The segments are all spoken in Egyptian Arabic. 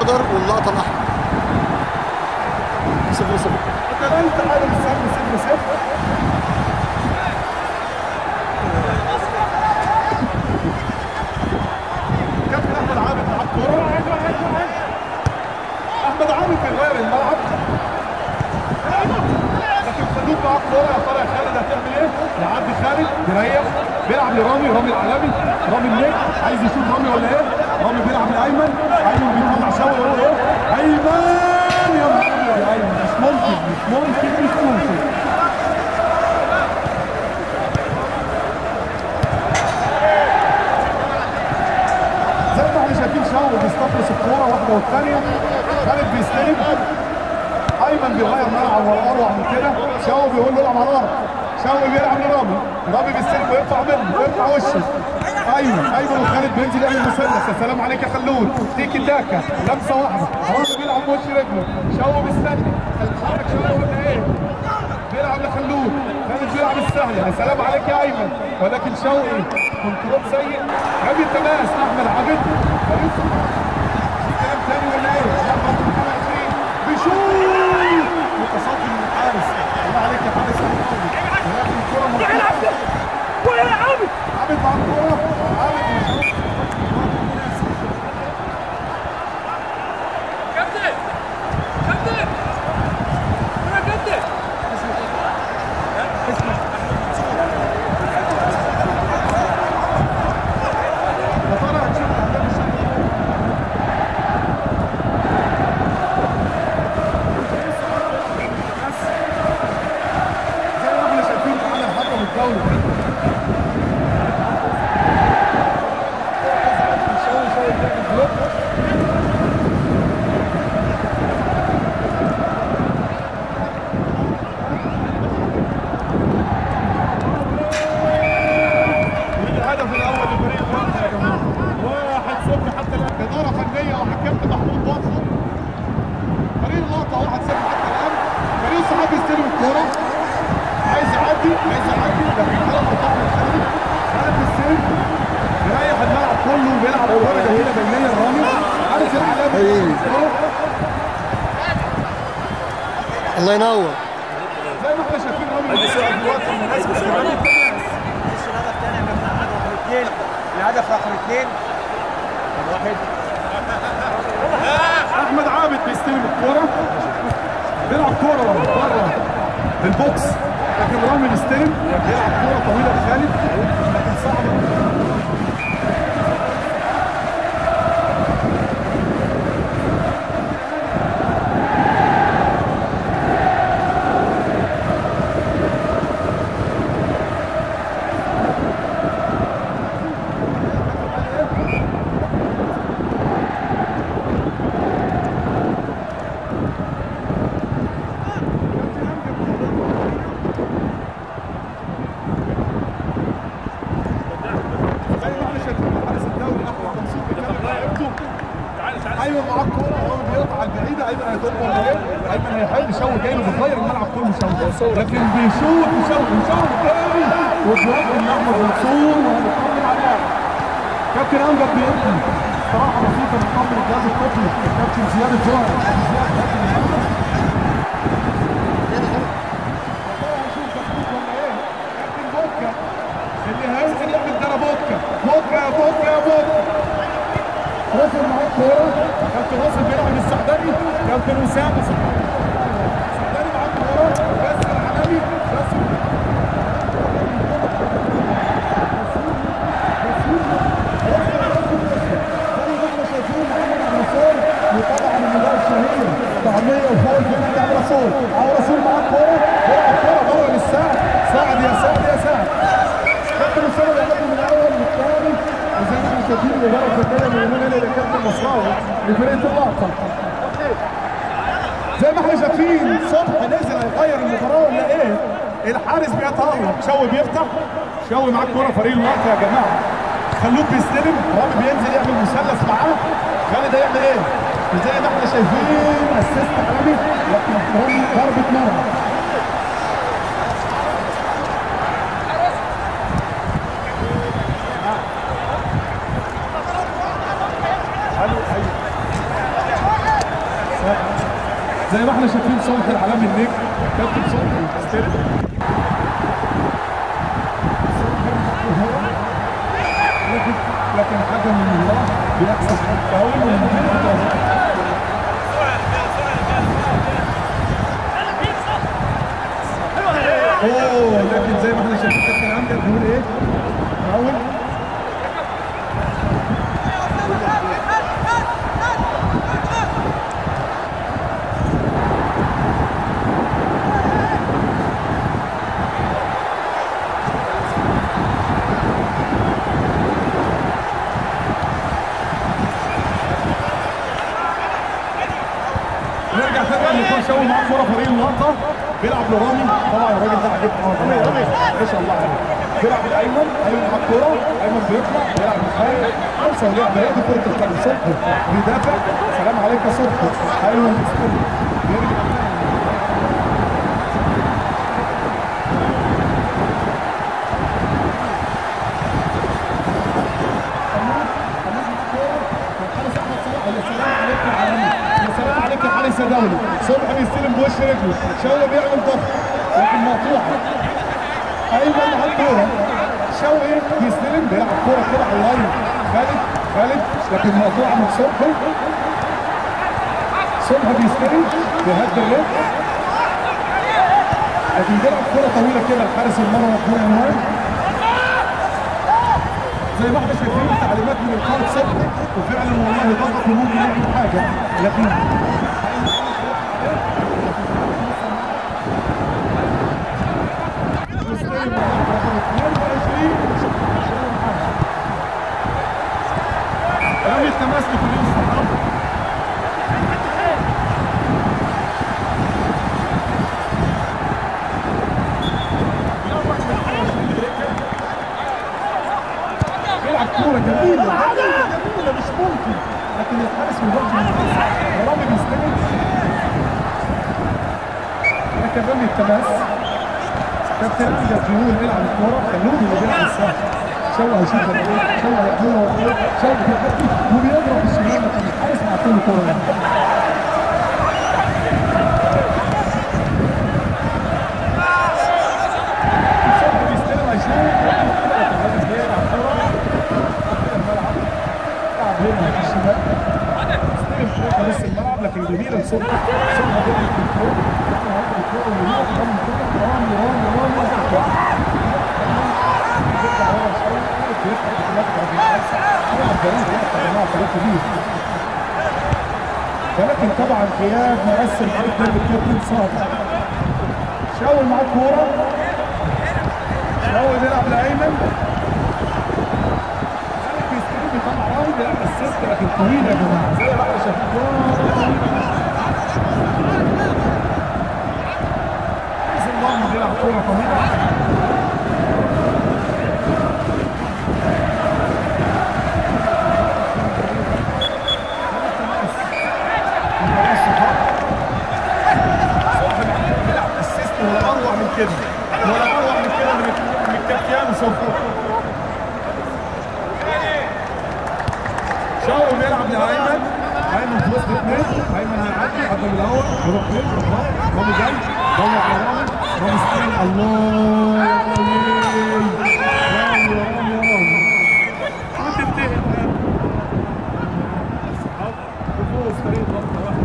الاخضر واللقطه الاحمر صفر صفر كمان تعادل السهم صفر صفر كابتن احمد عابد لعب كوره احمد عابد كان غير الملعب لكن خلوك معاه كوره يا ترى يا خالد هتعمل ايه؟ يعدي خالد يريح بيلعب لرامي رامي العالمي رامي النجم عايز يشوف رامي ولا ايه؟ رامي بيلعب لايمن ايمن بيطلع شاور يقول ايه؟ ايمن يا نهار أبيض يا ايمن مش ممكن مش ممكن مش ممكن زي ما احنا شايفين شاور بيستخلص الكوره واحده والثانيه خالد بيستلم ايمن بيغير ملعب ولا اروع من كده شاور بيقول له العب على الارض شاور بيلعب لرامي رامي بيستلم ويرفع منه ويرفع وشه ايمن ايمن وخالد بينزل يعمل مثلث يا سلام عليك يا خلود تيكي تاكا لمسه واحده رامي بيلعب بوش رجله شاور بيستنى هيتحرك شاور ولا ايه؟ بيلعب لخلود خالد بيلعب السهل يا سلام عليك يا ايمن ولكن شوقي كنترول سيء رامي التماس احمد عابد كلام تاني ولا ايه؟ لا برضه 22 بيشوط متصدي من الحارس الله عليك يا حارس يا محمد ولكن الكره مرتاحه ولا عابد عابد مع الكوره عابد بيشوط كابتن كابتن يا كابتن يا ترى هنشوف الاهداف الشكل زي ما احنا شايفين معانا الحكم الدولي شاور شاور بيعمل بلوك الهدف الاول لفريق الوقت يا جماعه واحد صفر حتى الان اداره فنيه وحكمت محمود بطل فريق اللقطه واحد صفر حتى الان فريق الصحاب بيستلم الكوره عايز يعدي عايز يعدي لكن خلاص قطع من خالد خالد بيستلم يريح الملعب كله وبيلعب كوره جميله بينيه رامي حارس العالمي أيوه. الكرة. الله ينور زي ما احنا شايفين رامي بيسقط في الوقت المناسب كمان مش الهدف تاني يا كابتن احمد رقم اثنين الهدف رقم اثنين واحد احمد عابد بيستلم الكوره بيلعب كوره بره البوكس لكن رامي بيستلم بيلعب كوره طويله لخالد لكن صعبه زي ما احنا شايفين حارس الدوري احمد منصور بيكلم لعيبته ايمن معاه الكوره وهو بيقطع على البعيده ايمن هيطلب ولا ايه؟ ايمن هيحل شوي جاي له بيغير الملعب كله شوي لكن بيشوط وشوي وشوي تاني وبيوقف احمد منصور وهنطمن عليه كابتن امجد بيبني صراحه بسيطه بنطمن الجهاز الطبي كابتن زياد الجوهر كابتن زياد كابتن محمد هنشوف تكتيك ولا ايه؟ كابتن بوكا اللي هينزل يعمل ده بوكا بوكا يا بوكا يا بوكا وصل معاه الكوره كابتن واصل بيلعب السعداني كابتن اسامه السعداني معاه الكوره بس العالمي بس وطبعا المدرب الشهير طعميه وفوق الجنة على رسول على رسول معاه الكوره بيلعب كوره بره للساعد ساعد يا ساعد يا ساعد كابتن اسامه بيعمل من الاول للثاني وزي ما احنا شايفين الاداره الفنيه من هنا الى كابتن مصراوي لفرقه اللقطه زي ما احنا شايفين صبحي نزل هيغير المباراه ولا ايه؟ الحارس بيتالق شوي بيفتح شوي معاه الكوره فريق اللقطه يا جماعه خلوك بيستلم رامي بينزل يعمل مثلث معاه خالد هيعمل ايه؟ زي ما احنا شايفين اسيست عالمي لكن رامي ضربه مرمى حلو ايوه زي ما احنا شايفين صوت العالمي النجم كابتن صبحي بيستلم لكن لكن حاجه من الله بيحصل فاول والمنتخب اوه لكن زي ما احنا شايفين كابتن عمجد بيقول ايه؟ فاول نرجع تاني للقاء شوي معاه كوره فريق النهارده بيلعب لرامي طبعا الراجل ده عجبني اه طبعا ما شاء الله عليه بيلعب لايمن ايمن معاه الكوره ايمن بيطلع بيلعب لخالد خمسه ولعبه هي دي كره القدم صبحي بيدافع سلام عليك يا صبحي ايمن بيستلم بيرجع سلام عليك يا علي سداولي صبحي بيستلم بوش رجله شوقي بيعمل ضغط لكن مقطوعه ايمن على الكوره شوقي بيستلم بيلعب كوره كده على اللاين خالد خالد لكن مقطوعه من صبحي صبحي بيستلم بيهدي الرجل لكن بيلعب كوره طويله كده الحارس المرمى محمود عنوان زي ما احنا شايفين تعليمات من القائد صبحي وفعلا والله ضغط وممكن يعمل حاجه لكن رمي التماسك في الانستغرام بيلعب كوره جميله جميله جميله مش ممكن لكن الحارس من برضه رامي بيستلم لكن رمي التماس كابتن امجد بيقول بيلعب الكوره خلوه اللي بيلعب السهل شوه هيشوف ده ايه شوه هيعمله ايه شوه بيحطي وبيضرب الشمال لكن الحارس معطيه الكوره يعني. صبحي بيستلم هيشوف لكن الراجل بيلعب كوره الملعب لعب هنا في الشمال استلم فوق نص الملعب لكن جميل لصبحي صبحي بيلعب بالكوره لكن هياخد الكوره ويروح رامي كده رامي رامي رامي بيرجع ورا شويه بيفتح المدفع بالخمسه يلعب بعيد يفتح يا جماعه فريق كبير ولكن طبعا غياب مؤثر جدا للكابتن صادق شاول معاه الكوره شاول بيلعب لايمن مالك بيستلم بيطلع راوند بيلعب اسيست لكن طويل يا جماعه زي ما احنا شايفين كوره طويله حارس المرمى بيلعب كوره طويله بيلعب اسيست ولا اروع من كده ولا اروع من كده من من الكابتن صفر شاور بيلعب لايمن ايمن في وسط اثنين ايمن هيعدي عدى من الاول يروح فين يروح رامي جاي دور على رامي رامي سترين الله يا رامي رامي رامي رامي وتنتهي بفوز فريق ضغطه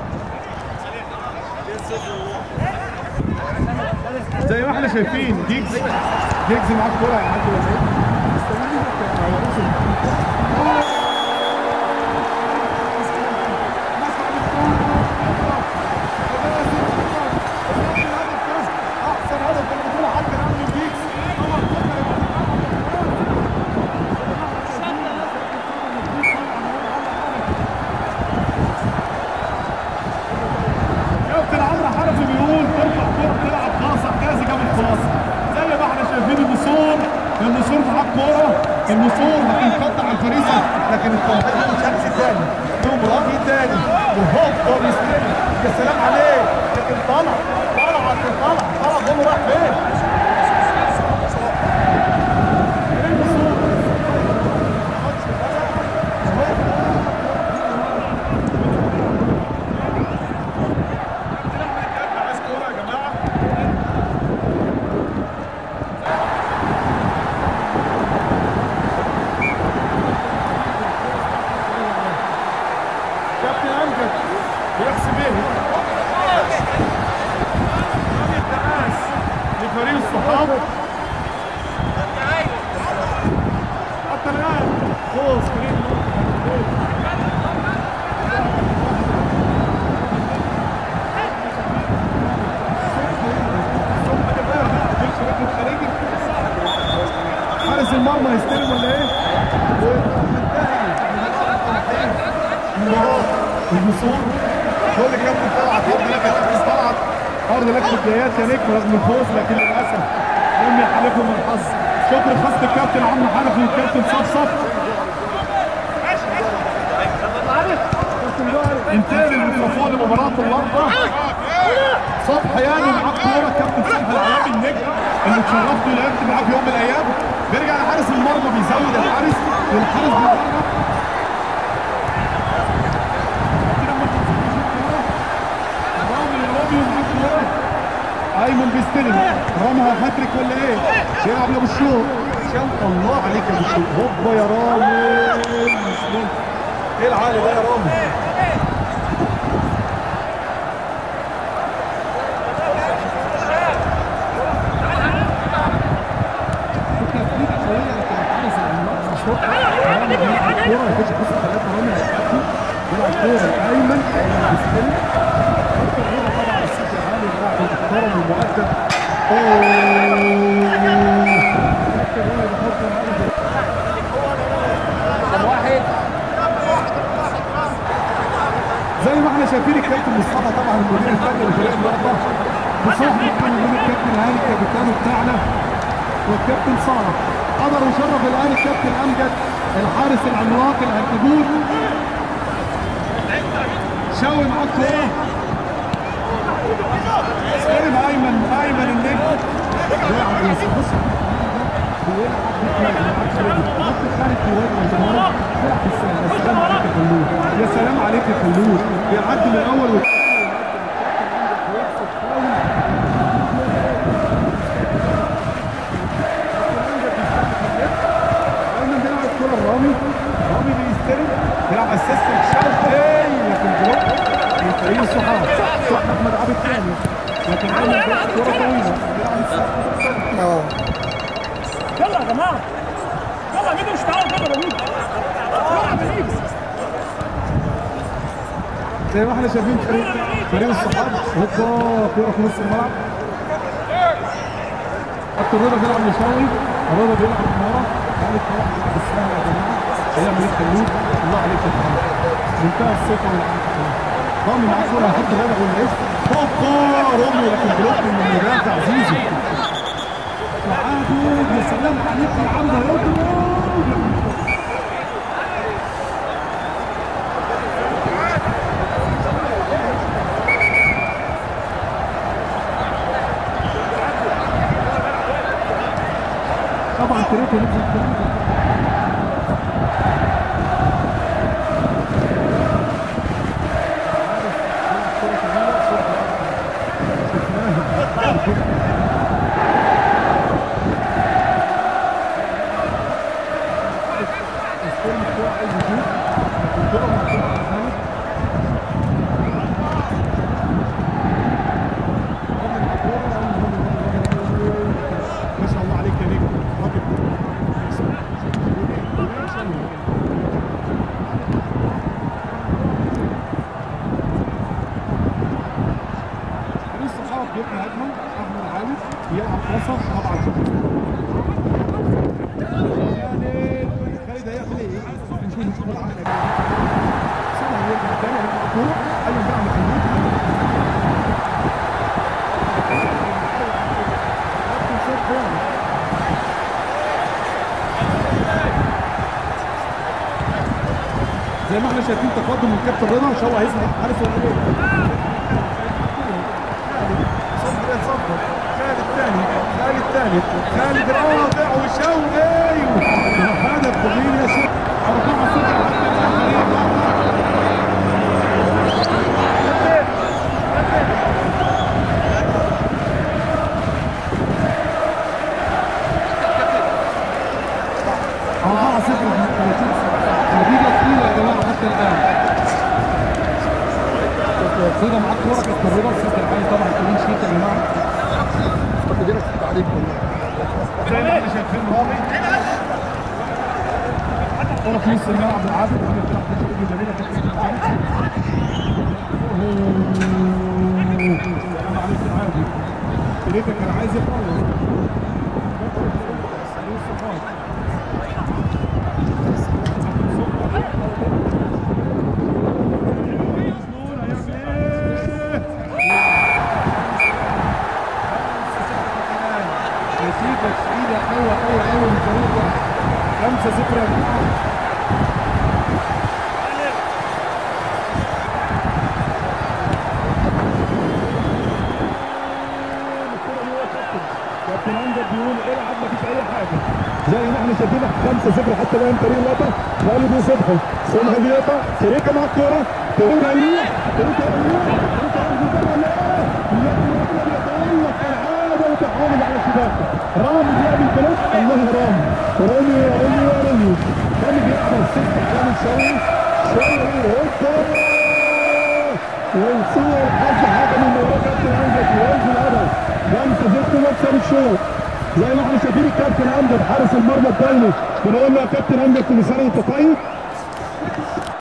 1-0 زي ما احنا شايفين جيجز جيجز معاه الكوره هيعدي ولا ايه؟ استنى احسن هدف في البطوله حتى رامي جيجز كابتن عمرو حنفي بيقول ترفع كوره تلعب خاصه كاس جاب الخلاصه زي ما احنا شايفين النسور النسور معاه الكوره النسور هتنقطع على الفريسه لكن التنقيط شمس تاني يوم راجي تاني وهوب بيستلم يا سلام عليه لكن طلع طلع طلع طلع جول راح فين؟ النسور بيحسب ايه؟ رمي التماس لفريق الصحاب حتى الان فوز فريق النور. حارس المرمى يستلم ولا ايه؟ المباراة الوصول كل كابتن طلعت هارد لك يا كابتن طلعت هارد لك في البدايات يا نجم رغم الفوز لكن للاسف لم يحالفهم الحظ شكر خاص للكابتن عمرو حنفي والكابتن صفصف انتهى الميكروفون لمباراة الأربعة صبحي يعني معاك كورة كابتن صبحي العالمي النجم اللي اتشرفت ولعبت معاه في يوم من الأيام بيرجع لحارس المرمى بيزود الحارس والحارس بيضرب كده ما تنسوش الكورة. رامي رامي ومعاك كورة ايمن بيستلم رمها هاتريك ولا ايه؟ بيلعب لابو الشوق شوق الله عليك يا ابو الشوق هوبا يا رامي مش ممكن ايه العالي ده يا رامي؟ ايمن بيستلم طبعا الصوت العالي اللاعب المحترم المؤدب واحد زي ما احنا شايفين الكابتن مصطفى طبعا المدير الفني لفريق النقطه بصحبه كان من الكابتن هاني الكابتن بتاعنا والكابتن صالح قدر وشرف الان الكابتن امجد الحارس العملاق العنكبوت شاوي معاك كوره استلم ايمن ايمن النجم بيلعب بس بص بيلعب بيلعب ممكن خارج في وجه الجمهور بيلعب في السلام يا سلام عليك يا خلود يا سلام عليك يا خلود بيعدي من الاول والثاني ايمن بيلعب الكرة الرامي رامي بيستلم بيلعب اسيست لشاوي لكن بلوك من فريق الصحاب صح احمد عبد الثاني لكن ايمن بيلعب كرة طويلة بيلعب اه يلا يا جماعه يلا مين مش تعالوا كده بمين يلا بمين زي ما احنا شايفين فريق فريق الصحاب هوبا كوره في نص الملعب حتى الرضا بيلعب مشاوي الرضا بيلعب من ورا يعني طبعا بيلعب بالسهل يا جماعه هيعمل ايه خلود الله عليك يا محمد منتهى الثقه والعافيه رامي معاه كوره هيحط الرضا ولا ايه؟ هوبا رامي لكن بلوك من المدافع زيزو تعادل يا سلام عليك يا عم ده يضرب طبعا كريتو نزل كريتو ما شاء الله عليك يا نجم راجل فريق الصحاب بيبني هجمه احمد عارف بيلعب وسط طبعا يعني خالد هيعمل ايه؟ نشوف نشوف العقل سنة يرجع تاني هيبقى الكورة قال له بقى محمود كابتن شوف يعني زي ما احنا شايفين تقدم من كابتن رضا ان شاء الله هيسمع حارس ولا صبر يا صبر خالد الثاني خالد الثالث خالد الرابع وشوقي هدف جميل يا شيخ أربعة صفر أربعة صفر نتيجة طويلة يا جماعة حتى الآن خدها معاك كوره كانت قريبه بس انت الحقيقه طبعا كلين شيت يا جماعه تقديرك في التعليق والله زي ما احنا شايفين رامي كوره في نص الملعب العابد عامل بتاع تشكيل جميله تشكيل انا عليك عادي ريتا كان عايز يطلع نتيجة شديدة قوي قوي قوي من فريق واحد. خمسة صفر يا جماعة كابتن امجد بيقول العب مفيش اي حاجه زي ما احنا شايفين 5 0 حتى الان فريق الوطن خالد وصبحي صبحي بيقطع تريكا مع الكوره تريكا يروح تريكا يروح تريكا يتألق العادة وتحافظ على الشباك رامي بيعمل البلوك الله يا رامي رامي يا رامي يا رامي كان بيعمل ست كان شوي شوي هوبا ويصير حد حاجه من ورا كابتن امجد وينزل الهدف خمسه ست مكسب الشوط زي ما احنا شايفين الكابتن امجد حارس المرمى الدولي بنقول له يا كابتن امجد كل سنه وانت طيب